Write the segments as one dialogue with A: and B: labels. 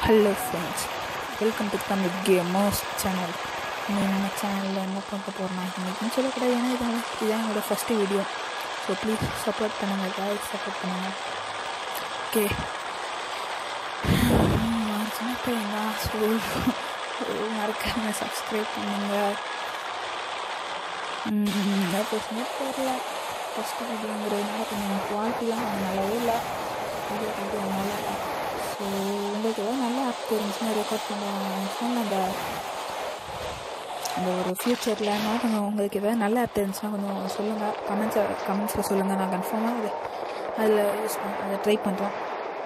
A: Hello friends welcome to Tamil gamers channel நீ நம்ம சேனலில் என்ன பார்க்க போகிறோம்னா இன்றைக்கும் சொல்லக்கூடாது ஏன்னா இது இதுதான் என்னோட first video so please support பண்ணுங்கள் காய்ஸ் சப்போர்ட் பண்ணுங்கள் ஓகே சின்ன பையன் தான் ஸோ மறக்காம சப்ஸ்கிரைப் பண்ணுங்கள் என்ன பேசுனே தெரியல ஃபஸ்ட்டு வீடியோங்கிறதுனால கொஞ்சம் குவாலிட்டிலாம் கொஞ்சம் நல்லாவே இல்லை வீடியோ குவாலிட்டி நல்லா இல்லை ஸோ உங்களுக்கு ஏதாவது நல்ல ஆப் தெரிஞ்சுன்னா ரெக்கார்ட் பண்ண ஃபோனில் அந்த அந்த ஒரு ஃப்யூச்சரில் நான் கொஞ்சம் உங்களுக்கு ஏதாவது நல்ல ஆப் தெரிஞ்சுன்னா கொஞ்சம் சொல்லுங்கள் கமெண்ட்ஸை கமெண்ட்ஸில் சொல்லுங்கள் நான் கன்ஃபார்மாக அது அதில் யூஸ் பண்ண அதை ட்ரை பண்ணுறேன்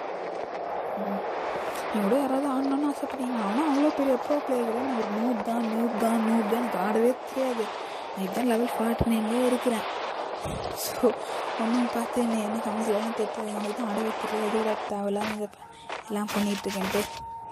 A: என்னோட யாராவது ஆடணும்னு ஆசைப்படுறீங்க ஆனால் அவ்வளோ பெரிய ப்ரோ பிளேயர்கள் நான் ஒரு நூறு தான் நூறு தான் நூறு தான் எனக்கு ஆடவே தெரியாது நான் இதுதான் லெவல் ஃபார்ட்டி நைன்லேயே இருக்கிறேன் ஸோ ஒன்றும் பார்த்து என்ன என்ன கமெண்ட்ஸ்லாம் தெரியாது எனக்கு தான் ஆடவே தெரியாது எதோட தேவையில்லாம இதை எல்லாம் பண்ணிகிட்ருக்கேன்ட்டு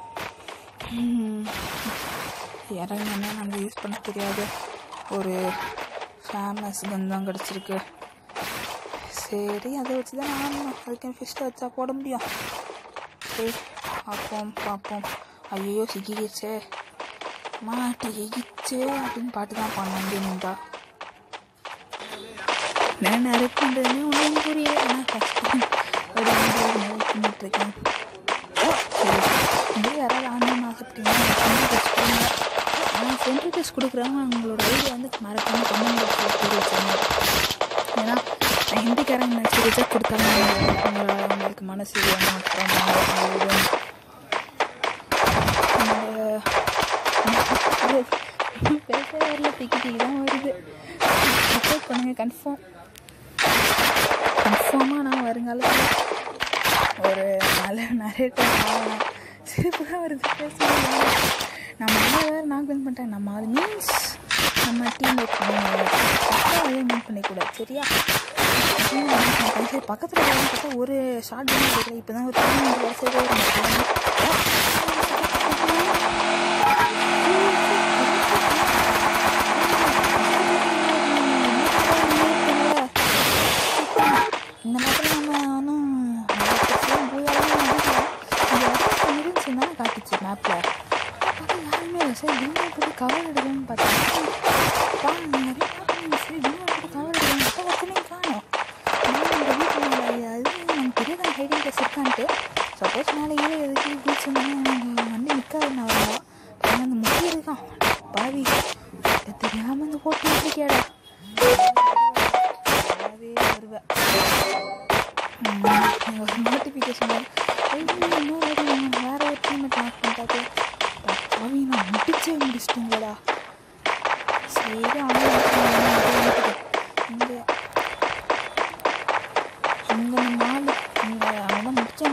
A: இறங்கினா நம்ம யூஸ் பண்ண தெரியாது ஒரு ஃபேமஸ் கன் தான் கிடச்சிருக்கு சரி அதை வச்சு தான் ஆடணும் அதுக்கு ஃபிஸ்ட்டை வச்சா போட முடியும் சரி பார்ப்போம் பார்ப்போம் ஐயோ சிக்கிடுச்சே மாட்டி எகிச்சே அப்படின்னு பாட்டு தான் பண்ண நின்றா நான் நிறைய பண்ணுறதுன்னு ஒன்றும் புரியல ஆனால் கஷ்டம் ஒரு மூவ் பண்ணிட்டுருக்கேன் சரி இதே யாராவது ஆன்லைன் ஆசைப்பட்டீங்கன்னா சென்ட்ரல் டெஸ்ட் கொடுங்க ஆனால் சென்ட்ரல் டெஸ்ட் கொடுக்குறவங்க அவங்களோட ஐடியா வந்து மறக்காமல் கமெண்ட் பாக்ஸில் போய் வச்சாங்க ஏன்னா நான் ஹிந்திக்காரங்க நினச்சி ரிஜெக்ட் கொடுத்தாங்க உங்களோட அவங்களுக்கு மனசு ஏமாற்றம் பேச வரல திக்கி திக்கி தான் வருது ரிப்போர்ட் பண்ணுங்க கன்ஃபார்ம் கன்ஃபார்மாக நான் வருங்காலத்தில் ஒரு நல்ல நரேட்டர் ஆகலாம் சிரிப்பு தான் வருது பேசுகிறேன் நம்ம அம்மா வேறு நான் வின் பண்ணிட்டேன் நம்ம அது மீன்ஸ் நம்ம டீம் அதே மீன் பண்ணிக்கூடாது சரியா சரி பக்கத்தில் பார்த்தா ஒரு ஷார்ட் கேம் கேட்கல இப்போ தான் ஒரு பதினஞ்சு வருஷம் இந்த மாதிரி நம்ம ஒன்றும் இருந்துச்சுன்னா காட்டுச்சு மேப்பில் பார்த்தா யாருமே இல்லை சரி வின்னர் போட்டு கவர் எடுக்கணும்னு பார்த்தா பா நிறைய பார்த்தீங்க சரி வின்னர் போட்டு கவர் எடுக்கணும் அப்போ ஒருத்தனையும் காணும் நான் இந்த வீட்டில் அது எனக்கு தெரியாத ஹைடிங் பிளேஸ் இருக்கான்ட்டு சப்போஸ் நாளைக்கு எதுக்கு பீச் வண்டி நிற்காது நான் வரலாம் ஆனால் அந்த முக்கிய இருக்கான் பாவி தெரியாமல் இந்த போட்டு இருக்கேடா வருவேன் ஒரு நோட்டிஃபிகேஷன் இன்னொரு வாட்டி நீங்கள் வேறு ஒரு டீமை கனெக்ட் பண்ணிட்டாச்சு பாவி நான் முடிச்சே முடிச்சிட்டிங்களா சரி அவன் இங்கே இங்கே நாலு இங்கே அவன் முடிச்சே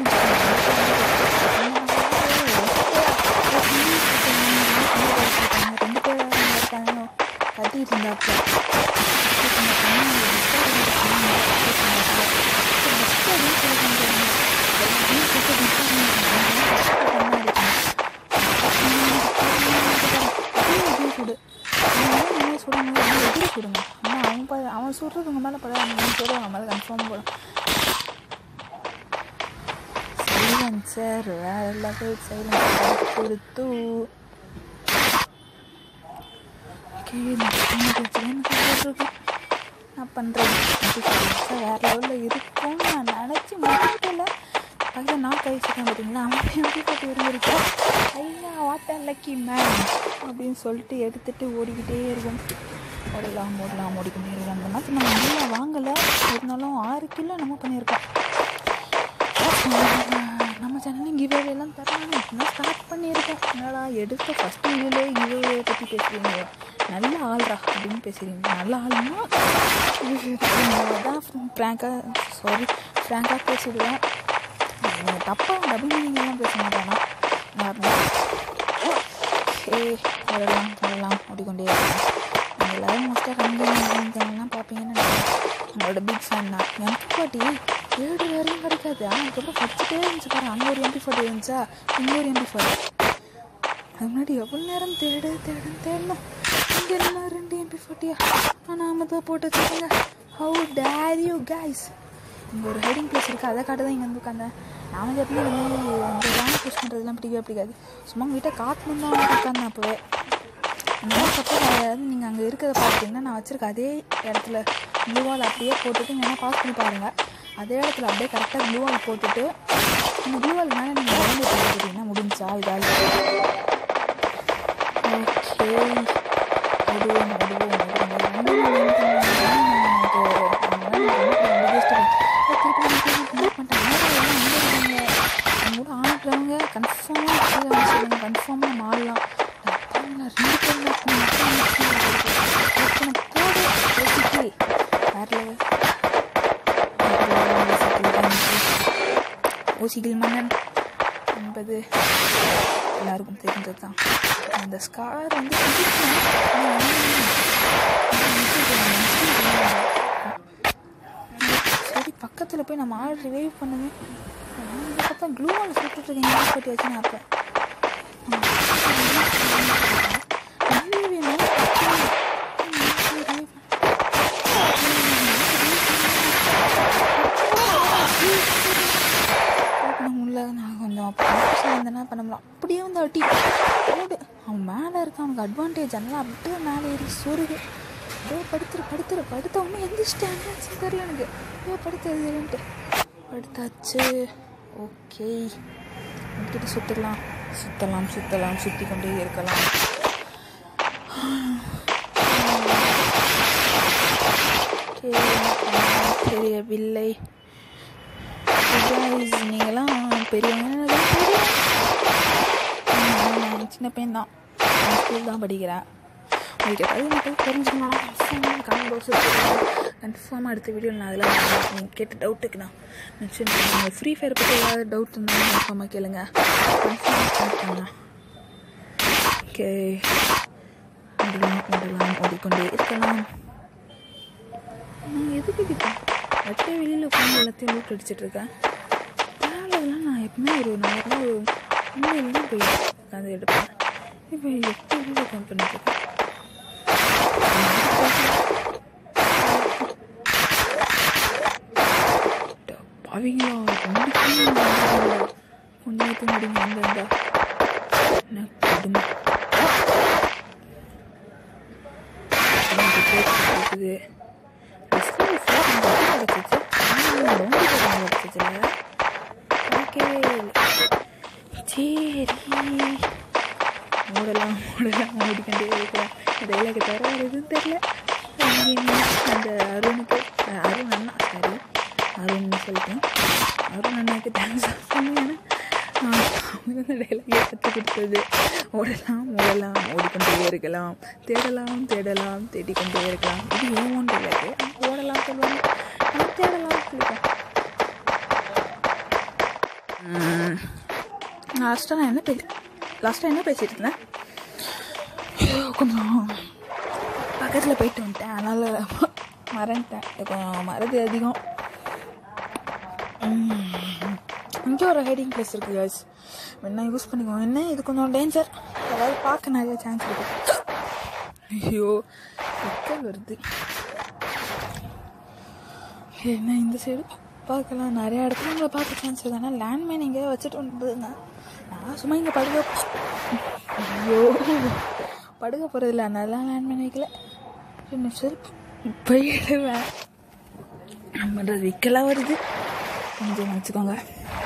A: ரெண்டு பேர் இருக்காங்க கட்டிட்டு இருந்தாப்பா சுடுங்க ஆனால் அவன் ப அவன் சுடுறது உங்கள் மேலே படம் அவன் சொல்ல அவன் மேலே கன்ஃபார்ம் போடும் சைலன்சர் வேறு லெவல் சைலன்சர் கொடுத்து ஓகே நான் பண்ணுறேன் வேறு லெவலில் இருக்கும் நான் நினச்சி முடிக்கல பையன் நான் கை வச்சுருக்கேன் பார்த்தீங்களா அவன் எப்படி பார்த்து இருந்திருக்கா ஐயா வாட் அ லக்கி மேன் அப்படின்னு சொல்லிட்டு எடுத்துகிட்டு ஓடிக்கிட்டே இருக்கும் ஓடலாம் ஓடலாம் ஓடிக்கொண்டே இருக்கலாம் அந்த மாதிரி நம்ம நல்லா வாங்கலை இருந்தாலும் ஆறு கிலோ நம்ம பண்ணியிருக்கோம் நம்ம சேனலில் கிவே எல்லாம் தரணும் நான் ஸ்டார்ட் பண்ணியிருக்கேன் என்னடா எடுத்த ஃபஸ்ட் வீடியோலே கிவே பற்றி பேசுகிறீங்க நல்ல ஆள்ரா அப்படின்னு பேசுகிறீங்க நல்ல ஆளுன்னா தான் ஃப்ராங்காக சாரி ஃப்ராங்காக பேசிடுவேன் தப்பாக டபுள் மீனிங்லாம் பேச மாட்டானா ஏ வரலாம் வரலாம் ஓடிக்கொண்டே இருக்கலாம் எல்லோரும் மோஸ்ட்டாக ரன்னிங்லாம் பார்ப்பீங்கன்னு உங்களோட பிக் ஃபேன் தான் எம்பி ஃபார்ட்டி ஏழு வரையும் கிடைக்காது ஆனால் அதுக்கப்புறம் படிச்சுட்டே இருந்துச்சு பாரு அங்கே ஒரு எம்பி ஃபார்ட்டி இருந்துச்சா இங்கே ஒரு எம்பி ஃபார்ட்டி அது முன்னாடி எவ்வளோ நேரம் தேடு தேடுன்னு தேடணும் இங்கே என்ன ரெண்டு எம்பி ஃபார்ட்டியா ஆனால் தான் போட்டு வச்சுக்கோங்க ஹவு டேர் யூ கைஸ் இங்கே ஒரு ஹைடிங் பிளேஸ் இருக்குது அதை காட்டு தான் இங்கே வந்து உட்காந்தேன் நானும் எப்பவுமே இந்த மாதிரி இந்த ரேங்க் புஷ் பண்ணுறது அதெல்லாம் பிடிக்கவே பிடிக்காது சும்மா உங்கள் வீட்டை காட்டணும் தான் உட்காந்தேன் அப்போவே அந்த சப்போஸ் அதாவது நீங்கள் அங்கே இருக்கிறத பார்த்தீங்கன்னா நான் வச்சுருக்க அதே இடத்துல ப்ளூவால் அப்படியே போட்டுட்டு நீங்கள் பாஸ் பண்ணி பாருங்கள் அதே இடத்துல அப்படியே கரெக்டாக ப்ளூவால் போட்டுட்டு அந்த ப்ளூவால் மேலே நீங்கள் உடம்பு போட்டுக்கிட்டீங்கன்னா முடிஞ்சா இதால் ஓகே ஓடுவோம் ஓடுவோம் ஆடுறவங்க கன்ஃபார்மாக கன்ஃபார்மாக மாறலாம் ரெண்டு பேர் வேற ஓசிகள் மன்னன் என்பது எல்லாருக்கும் தெரிஞ்சது தான் அந்த ஸ்கார் வந்து பிடிக்கும். ஆனா சரி பக்கத்தில் போய் நம்ம ஆள் ரிவைவ் பண்ணுங்க இந்த பக்கம் க்ளூவால் சுட்டுட்டு இருக்கேன் பட்டி வச்சு நான் அப்போ உள்ள நான் கொஞ்சம் இருந்தேன்னா பண்ண முடியல அப்படியே வந்து அடி ஓடு அவன் மேலே இருக்கான் அவனுக்கு அட்வான்டேஜ் எல்லாம் அப்படியே மேலே ஏறி சொருகு அப்படியே படுத்துரு படுத்துரு படுத்த உடனே எந்திரிச்சிட்டேன் தெரியல எனக்கு அப்படியே படுத்துறதுன்ட்டு படுத்தாச்சு ஓகே கிட்ட சுற்றலாம் சுற்றலாம் சுற்றலாம் சுற்றி கொண்டே இருக்கலாம் ஓகே, தெரியவில்லை guys, நீங்களாம் பெரியவங்க எனக்கு தெரியும். ஆமா, நான் சின்ன பையன் தான் நான் ஸ்கூல் தான் படிக்கிறேன் உங்களுக்கு ஏதாவது மட்டும் தெரிஞ்சுக்கணும் கன்ஃபார்மாக கமெண்ட் பாக்ஸ் கன்ஃபார்மாக அடுத்த வீடியோவில் நான் அதில் நீங்கள் கேட்ட டவுட்டுக்கு நான் மென்ஷன் பண்ணுங்கள் ஃப்ரீ ஃபயர் பற்றி ஏதாவது டவுட் இருந்தாலும் கன்ஃபார்மாக கேளுங்க கன்ஃபார்மாக ஸ்டார்ட் பண்ணலாம் ஓகே ஓடலாம் ஓடலாம் ஓடிக்கொண்டே இருக்கலாம் நான் எதுக்கு இப்போ வட்டே வெளியில் உட்காந்து எல்லாத்தையும் லூட் அடிச்சிட்டு இருக்கேன் வேலையெல்லாம் நான் எப்பவுமே ஒரு நார்மலாக ஒரு உண்மையில தான் போய் உட்காந்து எடுப்பேன் இப்போ எட்டு வெளியில் உட்காந்து பண்ணிட்டு இருக்கேன் பாவீங்களா ஒன்றாத்து முடிங்க அந்த அந்த என்ன கொடுமை இருக்குது சரி ஓடலாம் ஓடலாம் ஓடிக்கொண்டே இருக்கலாம் டைலாக் தர வேறு எதுவும் தெரில அந்த அருணுக்கு அஹ் அருண் அண்ணா சாரி அருண்னு சொல்லிட்டேன் அருண் அண்ணாக்கு தேங்க்ஸ் சொன்னேன் அவங்க தான் டைலாகே கற்றுக் கொடுத்தது ஓடலாம் ஓடலாம் ஓடிக்கொண்டே இருக்கலாம் தேடலாம் தேடலாம் தேடிக்கொண்டே இருக்கலாம் இது ஏன் ஓன் டைலாக்கு ஓடலாம் சொல்லுவாங்க நம்ம தேடலாம் சொல்லிட்டேன் லாஸ்ட்டாக நான் என்ன பேச லாஸ்ட்டாக என்ன பேசிட்டு இருந்தேன் ஐயோ, கொஞ்சம் பக்கத்தில் போயிட்டு வந்துட்டேன் அதனால் மறந்துட்டேன் கொஞ்சம் மறதி அதிகம் இங்கே ஒரு ஹைடிங் பிளேஸ் இருக்குது கேர்ள்ஸ் வேணா யூஸ் பண்ணிக்கோங்க என்ன இது கொஞ்சம் டேஞ்சர் அதாவது பார்க்க நிறைய சான்ஸ் இருக்கு ஐயோ எக்கல் வருது என்ன இந்த சைடு பார்க்கலாம் நிறைய இடத்துல உங்களை பார்க்க சான்ஸ் இருக்குது ஆனால் லேண்ட்மைன் எங்கேயாவது வச்சுட்டு வந்துருங்க நான் சும்மா இங்கே படுக்க ஐயோ படுக்க போகிறதில்ல அதனால லேண்ட்மைன் வைக்கல என்ன செருப்பு போயிடுவேன் பண்ணுறது விற்கலாம் வருது கொஞ்சம் வச்சுக்கோங்க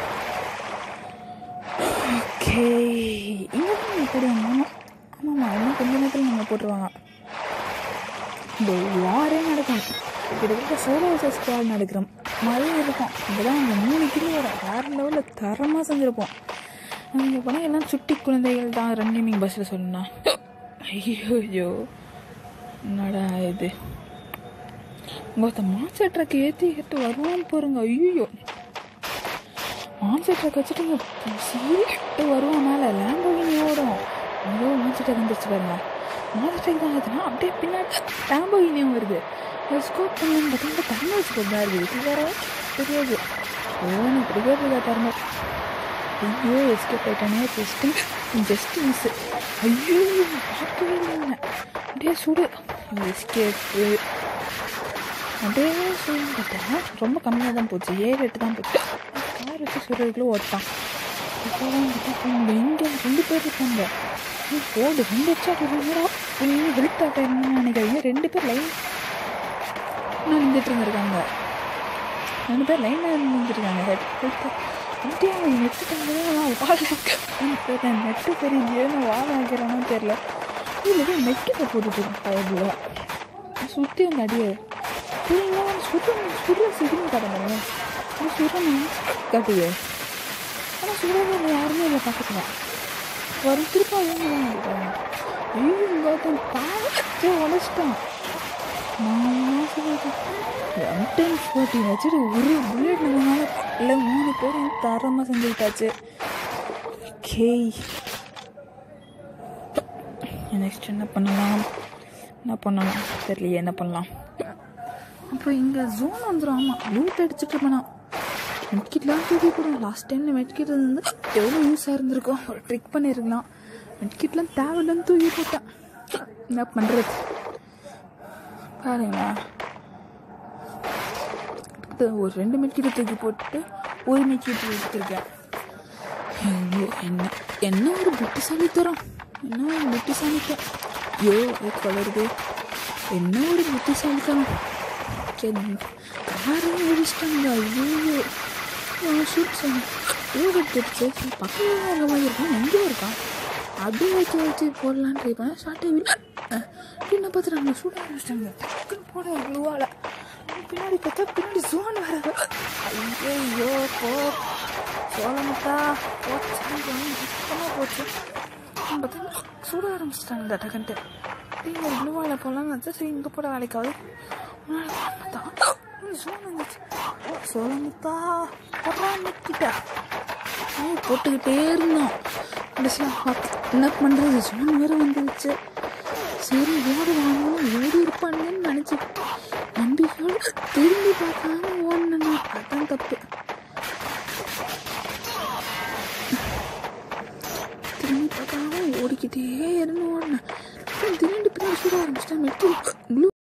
A: ஓகே இங்கே தான் போடுவாங்க ஆமாம் ஆமாம்மா இன்னும் கொஞ்ச நேரத்தில் நம்ம போட்டுருவாங்க இந்த வாரே நடக்கும் கிட்டத்தட்ட சோலோ வச்ச ஸ்குவாட் நடக்கிற மாதிரி இருக்கும் இங்கே தான் அந்த மூணு கிலோ வரும் வேறு லெவலில் தரமாக செஞ்சுருப்போம் இங்கே போனால் எல்லாம் சுட்டி குழந்தைகள் தான் ரன்னிங் பஸ்ஸில் சொல்லணும்னா ஐயோ ஐயோ என்னடா இது ஒருத்த மான்சர் ட்ரக் ஏற்றிக்கிட்டு வருவான்னு பாருங்க ஐயோ மான்சர் ட்ரக் வச்சுட்டு இங்கே சீட்டு வருவான் மேலே லேம்போகினி ஓடும் ஐயோ மான்சர் ட்ரக் வந்துருச்சு பாருங்க மான்சர் ட்ரக் தான் ஆகுதுன்னா அப்படியே பின்னாடி லேம்போகினியும் வருது ஸ்கோப் பண்ணு பார்த்தீங்கன்னா தர்மல் ஸ்கோப் தான் இருக்குது இது வேற தெரியாது ஓ எனக்கு பிடிக்கவே பிடிக்காது தர்மல் ஐயோ எஸ்கேப் ஆயிட்டானே ஜஸ்ட்டு ஜஸ்ட் மிஸ் ஐயோ பார்க்கவே இல்லை அப்படியே சுடு எஸ்கேப்பு அப்படியே சுடு பார்த்தா ரொம்ப கம்மியாக தான் போச்சு ஏழு எட்டு தான் போச்சு கார் வச்சு சுடுறதுக்குள்ள ஓட்டான் இப்போதான் கிட்ட போங்க இங்கே ரெண்டு பேர் இருக்காங்க நீ போடு ரெண்டு வச்சா போடுறாங்கடா நீங்கள் ஹெல்த் ஆட்டாருன்னு நினைக்கிறீங்க ரெண்டு பேர் லைன் நான் நின்றுட்டு இருந்திருக்காங்க ரெண்டு பேர் லைனில் நின்றுருக்காங்க ஹெட் ஹெல்த் அப்படியே அவன் நெட்டுட்டாங்க நான் வாழ நெட்டு தெரியலையே நான் வாழ வைக்கிறானோ தெரில இல்லை நெட்டில் போட்டுட்டு பயபுல சுற்றி அந்த அடியே சுற்ற சுடுற சிகிரம் கடந்தேன் சுடுற காட்டுது ஆனால் சுடுறது இல்லை யாருமே இல்லை பக்கத்தில் ஒரு திருப்பி அவங்க ஐயோ கௌதம் பார்த்து உடச்சிட்டான் நான் சொல்லிட்டேன் ஒன் டென் ஃபோர்ட்டி வச்சுட்டு ஒரு புல்லட் நம்மளால இல்லை மூணு பேரும் தரமாக செஞ்சுக்கிட்டாச்சு ஓகே நெக்ஸ்ட் என்ன பண்ணலாம் என்ன பண்ணலாம் தெரியலையே என்ன பண்ணலாம் அப்புறம் இங்கே ஜோன் வந்துடும் ஆமாம் லூட் அடிச்சுட்டு இருப்பேன் மெட்கிட்லாம் தூக்கி போடும் லாஸ்ட் டைமில் மெட்கிட் இருந்து எவ்வளோ யூஸாக இருந்திருக்கும் ஒரு ட்ரிக் பண்ணியிருக்கலாம் மெட்கிட்லாம் தேவையில்லன்னு தூக்கி போட்டேன் என்ன பண்ணுறது பாருங்க ஒரு ரெண்டு மெட்கிட்ட தூக்கி போட்டு ஒரு மெட்கிட்ட எடுத்துருக்கேன் ஐயோ என்ன என்ன ஒரு புத்திசாலித்தரம் என்ன ஒரு புத்திசாலித்தரம் ஐயோ வளருது என்ன ஒரு புத்திசாலித்தனம் சரி காரையும் முடிச்சிட்டாங்க ஐயோ ஷூட் எடுத்துருச்சு பக்கத்தில் இருக்க மாதிரி இருக்கும் எங்கேயோ இருக்கான் அப்படியே வச்சு வச்சு போடலான்னு ட்ரை பண்ணேன் ஷார்ட்டே விட என்ன பார்த்து நம்ம ஷூட் ஆரம்பிச்சிட்டாங்க டக்குன்னு போட க்ளூவால் பின்னாடி பார்த்தா பின்னாடி ஜோன் வர ஐயோ போ சோழமுத்தா போச்சு சுத்தமாக போச்சு பார்த்தா சுட ஆரம்பிச்சிட்டாங்க இந்த டக்குன்ட்டு நீங்கள் க்ளூவால் போகலான்னு வச்சா சரி இங்கே போட வேலைக்காவது பார்த்தா சோழம் வந்துச்சு சோழமுத்தா பொறாமக்கிட்டா போட்டுக்கிட்டே இருந்தோம் கடைசியில் என்ன பண்ணுறது சோன் வேறு வந்துருச்சு சரி ஓடு வாங்கணும் ஓடி இருப்பானுங்கன்னு நினச்சி நம்பிக்கையோடு திரும்பி பார்க்காம ஓடணும் அதான் தப்பு திரும்பி பார்க்காம ஓடிக்கிட்டே இருந்து ஓடினேன் திடீர்னு பின்னாடி சுட ஆரம்பிச்சிட்டேன் மெட்டி ப்ளூ